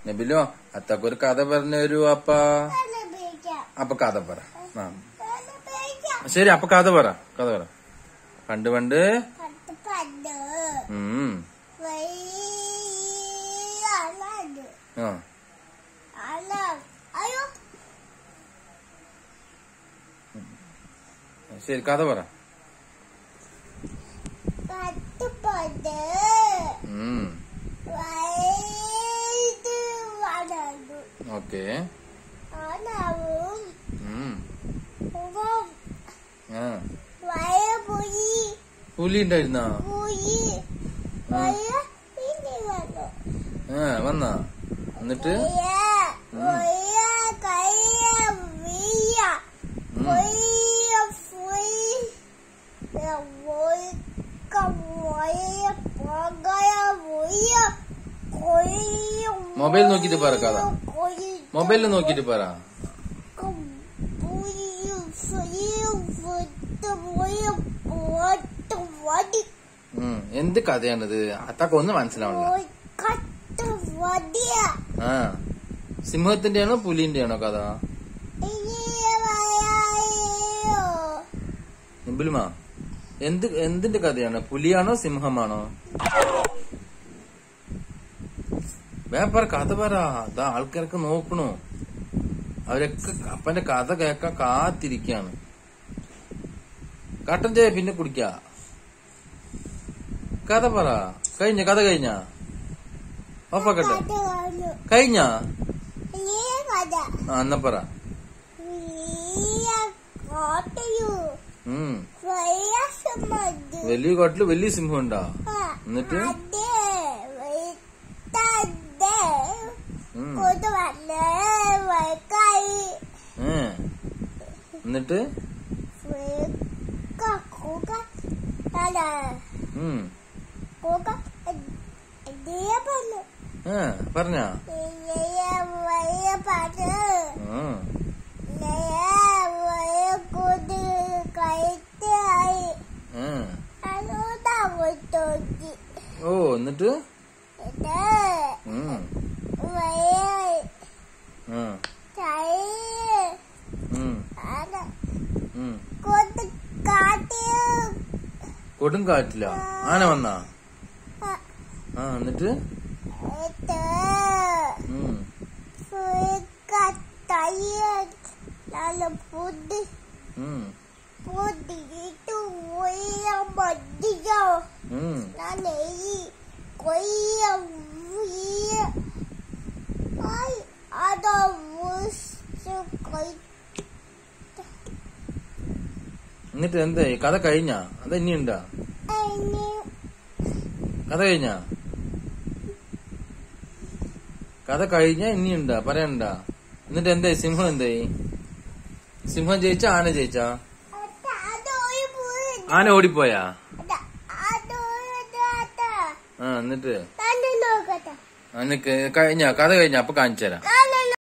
നബിലോ അത്തക്കൊരു കഥ പറഞ്ഞു തരൂ അപ്പ അപ്പൊ കഥ പറ ആ ശരി അപ്പൊ കഥ പറ കഥ പറ പണ്ട് പണ്ട് ഉം ആ അയ്യോ ശരി കഥ പറ പത്ത് പത് ഉം വൈദ്യ വളർന്നു ഓക്കെ ആണാവും ഉം ആ വയ പോയി പുലി ഉണ്ടായിരുന്ന പോയി വയ പിന്നെ വന്നു ആ വന്നാ എന്നിട്ട് വയ വയ കയ്യ വീയ ഉം. വയ പോയി വയ വയ പകയ വയ കൊയ്യ മൊബൈൽ നോക്കിട്ട് പറ കഥ. കൊയ്യ മൊബൈലിൽ നോക്കിട്ട് പറ ഉം എന്ത് കഥയാണിത് അത്തക്ക ഒന്നും മനസ്സിലാവണില്ല ആ സിംഹത്തിന്റെ ആണോ പുലിന്റെ ആണോ കഥ നിബിലുമാ എന്ത് എന്തിന്റെ കഥയാണ് പുലിയാണോ സിംഹമാണോ വേപ്പറ കഥ പറ അതാ ആൾക്കാരൊക്കെ നോക്കണു അവരൊക്കെ അപ്പന്റെ കഥ കേൾക്കാൻ കാത്തിരിക്കാണ് കട്ടൻ ചായ പിന്നെ കുടിക്ക കഥ പറ കഴിഞ്ഞ കഥ കഴിഞ്ഞ ഓഫാക്കട്ടെ കഴിഞ്ഞ ആ എന്നാ പറ ഉം വലിയ കാട്ടില് വലിയ സിംഹം ഉണ്ടാ എന്നിട്ട് ഉം ഏ എന്നിട്ട് ഉം ഏ പറഞ്ഞ ആ ഏ ഓ എന്നിട്ട് ഉം ആ ഉം ഉം കൊടും കാറ്റില്ല ആന വന്നാ ആ എന്നിട്ട് ഉം പുതി ഉം പുതിയിട്ട് ഉയരം മതിയോ ഉം ഞാൻ ഈ കൊയ്യ വീയ ഐ അതാ വിളിച്ചു കൊയ് എന്നിട്ട് എന്തായി കഥ കഴിഞ്ഞാ അത് ഇനിയുണ്ടാ അതിന് കഥ കഴിഞ്ഞാ കഥ കഴിഞ്ഞാ ഇനിയുണ്ടാ പറയണ്ട എന്നിട്ട് എന്തായി സിംഹം എന്തായി സിംഹം ജയിച്ച ആന ജയിച്ചാ അതൊരു പോയി ആന ഓടിപ്പോയാ അതൊരു ആ എന്നിട്ട് തന്നെ നോക്കട്ടെ ആ, നിക്ക് കഴിഞ്ഞാ കഥ കഴിഞ്ഞാ അപ്പൊ കാണിച്ചു തരാം ആ